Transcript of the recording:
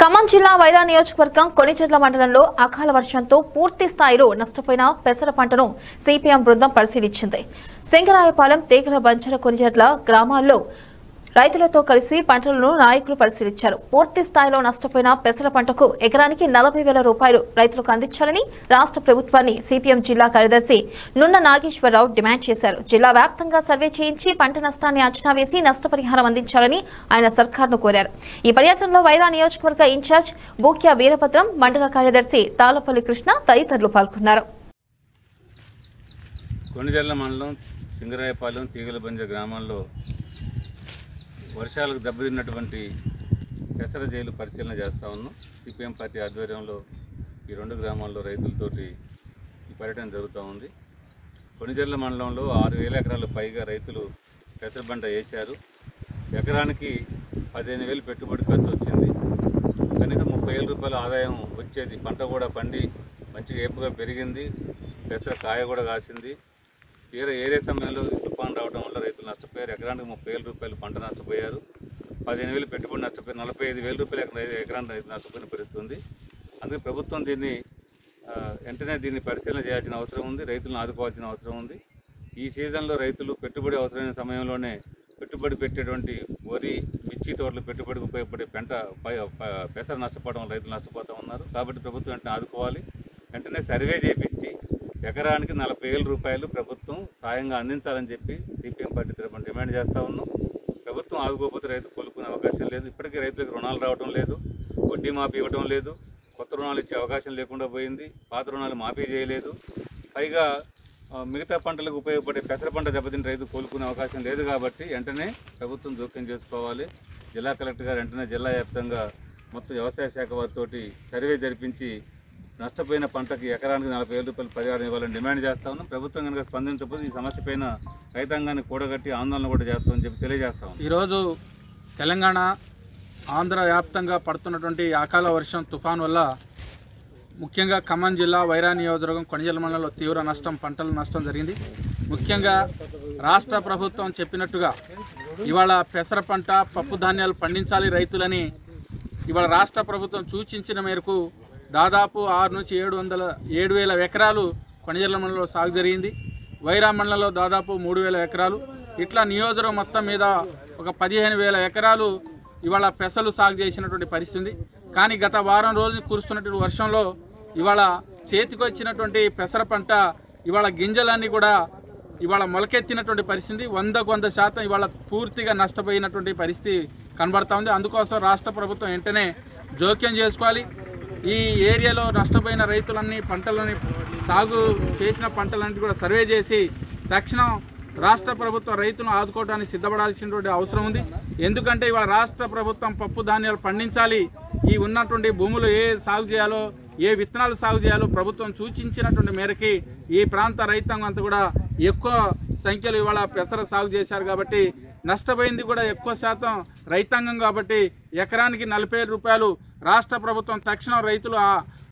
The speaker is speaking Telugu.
ఖమ్మం జిల్లా వైరా నియోజకవర్గం కొనిచెర్ల మండలంలో అకాల వర్షంతో పూర్తి స్థాయిలో నష్టపోయిన పెసర పంటను సిపిఎం బృందం పరిశీలించింది శంకరాయపాలెం తేగల బంచర కొనిచెర్ల గ్రామాల్లో రైతులతో కలిసి పంటలను నాయకులు పరిశీలించారు పూర్తి స్థాయిలో నష్టపోయిన పెసర పంటకు ఎకరానికి నలభై వేల రూపాయలు రైతులకు అందించాలని రాష్ట్ర ప్రభుత్వాన్ని సిపిఎం జిల్లా కార్యదర్శి నున్న నాగేశ్వరరావు డిమాండ్ చేశారు జిల్లా వ్యాప్తంగా సర్వే చేయించి పంట నష్టాన్ని అంచనా వేసి నష్టపరిహారం అందించాలని ఆయన సర్కార్ను కోరారు ఈ పర్యటనలో వైరా నియోజకవర్గ ఇన్ఛార్జ్ బూక్యా వీరభద్రం మండల కార్యదర్శి తాళపల్లి కృష్ణ తదితరులు పాల్గొన్నారు కొనిజల్ల మండలం సింగరాయపాలెం తీగలబంజ గ్రామాల్లో వర్షాలకు దెబ్బతిన్నటువంటి పెసర జైలు పరిశీలన చేస్తా ఉన్నాం సిపిఎం పార్టీ ఆధ్వర్యంలో ఈ రెండు గ్రామాల్లో రైతులతోటి ఈ పర్యటన జరుగుతూ ఉంది కొనిజల్ల మండలంలో ఆరు వేల ఎకరాల పైగా రైతులు పెసర పంట వేశారు ఎకరానికి పదిహేను వేలు పెట్టుబడి ఖర్చు వచ్చింది కనీసం ముప్పై వేల రూపాయల ఆదాయం వచ్చేది పంట కూడా పండి మంచిగా ఏపుగా పెరిగింది పెసర కాయ కూడా కాసింది తీర ఏరే సమయంలో ఈ తుఫాన్ రావడం వల్ల రైతులు నష్టపోయారు ఎకరానికి ముప్పై వేల రూపాయలు పంట నష్టపోయారు పదిహేను వేలు పెట్టుబడి నష్టపోయారు నలభై ఐదు వేల రూపాయలు ఎకరా ఎకరానికి రైతు నష్టపోయిన పరిస్థితి ఉంది అందుకే ప్రభుత్వం దీన్ని ఆ, వెంటనే దీన్ని పరిశీలన చేయాల్సిన అవసరం ఉంది రైతులను ఆదుకోవాల్సిన అవసరం ఉంది ఈ సీజన్లో రైతులు పెట్టుబడి అవసరమైన సమయంలోనే పెట్టుబడి పెట్టేటువంటి వరి మిర్చి తోటలు పెట్టుబడికి ఉపయోగపడే పెంట ప- ప- పెసర నష్టపోవడం వల్ల రైతులు నష్టపోతూ ఉన్నారు కాబట్టి ప్రభుత్వం వెంటనే ఆదుకోవాలి వెంటనే సర్వే చేపించి ఎకరానికి నలభై వేల రూపాయలు ప్రభుత్వం సాయంగా అందించాలని చెప్పి సిపిఎం పార్టీ తరఫున డిమాండ్ చేస్తూ ఉన్నాం ప్రభుత్వం ఆదుకోకపోతే రైతు కోలుకునే అవకాశం లేదు ఇప్పటికీ రైతులకు రుణాలు రావడం లేదు వడ్డీ మాఫీ ఇవ్వడం లేదు కొత్త రుణాలు ఇచ్చే అవకాశం లేకుండా పోయింది పాత రుణాలు మాఫీ చేయలేదు పైగా ఆ, మిగతా పంటలకు ఉపయోగపడే పెసర పంట దెబ్బతిని రైతు కోలుకునే అవకాశం లేదు కాబట్టి వెంటనే ప్రభుత్వం జోక్యం చేసుకోవాలి జిల్లా కలెక్టర్ గారు వెంటనే జిల్లా వ్యాప్తంగా మొత్తం వ్యవసాయ శాఖ వారితో సర్వే జరిపించి నష్టపోయిన పంటకి ఎకరానికి నలభై వేల రూపాయలు పరిహారం ఇవ్వాలని డిమాండ్ చేస్తా ఉన్నాం ప్రభుత్వం కనుక స్పందించకపోతే ఈ సమస్య పైన రైతాంగాన్ని కూడగట్టి ఆందోళన కూడా చేస్తామని చెప్పి తెలియజేస్తా ఉన్నాం ఈరోజు తెలంగాణ ఆంధ్ర వ్యాప్తంగా పడుతున్నటువంటి అకాల వర్షం తుఫాన్ వల్ల ముఖ్యంగా ఖమ్మం జిల్లా వైరా నియోజకవర్గం కొణిజల మండలంలో తీవ్ర నష్టం పంటల నష్టం జరిగింది ముఖ్యంగా రాష్ట్ర ప్రభుత్వం చెప్పినట్టుగా ఇవాళ పెసర పంట పప్పు ధాన్యాలు పండించాలి రైతులని ఇవాళ రాష్ట్ర ప్రభుత్వం సూచించిన మేరకు దాదాపు ఆరు నుంచి ఏడు వందల ఏడు వేల ఎకరాలు కొణిజల మండలంలో సాగు జరిగింది వైరా మండలంలో దాదాపు మూడు వేల ఎకరాలు ఇట్లా నియోజకవర్గం మొత్తం మీద ఒక పదిహేను వేల ఎకరాలు ఇవాళ పెసలు సాగు చేసినటువంటి పరిస్థితి ఉంది కానీ గత వారం రోజులు కురుస్తున్నటువంటి వర్షంలో ఇవాళ చేతికొచ్చినటువంటి పెసర పంట ఇవాళ గింజలన్నీ కూడా ఇవాళ మొలకెత్తినటువంటి పరిస్థితి వందకు వంద శాతం ఇవాళ పూర్తిగా నష్టపోయినటువంటి పరిస్థితి కనబడతా ఉంది అందుకోసం రాష్ట్ర ప్రభుత్వం వెంటనే జోక్యం చేసుకోవాలి ఈ ఏరియాలో నష్టపోయిన రైతులన్నీ పంటలని సాగు చేసిన పంటలన్నిటి కూడా సర్వే చేసి తక్షణం రాష్ట్ర ప్రభుత్వం రైతులను ఆదుకోవడానికి సిద్ధపడాల్సినటువంటి అవసరం ఉంది ఎందుకంటే ఇవాళ రాష్ట్ర ప్రభుత్వం పప్పు ధాన్యాలు పండించాలి ఈ ఉన్నటువంటి భూములు ఏ సాగు చేయాలో ఏ విత్తనాలు సాగు చేయాలో ప్రభుత్వం సూచించినటువంటి మేరకి ఈ ప్రాంత రైతాంగం అంతా కూడా ఎక్కువ సంఖ్యలో ఇవాళ పెసర సాగు చేశారు కాబట్టి నష్టపోయింది కూడా ఎక్కువ శాతం రైతాంగం కాబట్టి ఎకరానికి నలభై రూపాయలు రాష్ట్ర ప్రభుత్వం తక్షణం రైతులు ఆ-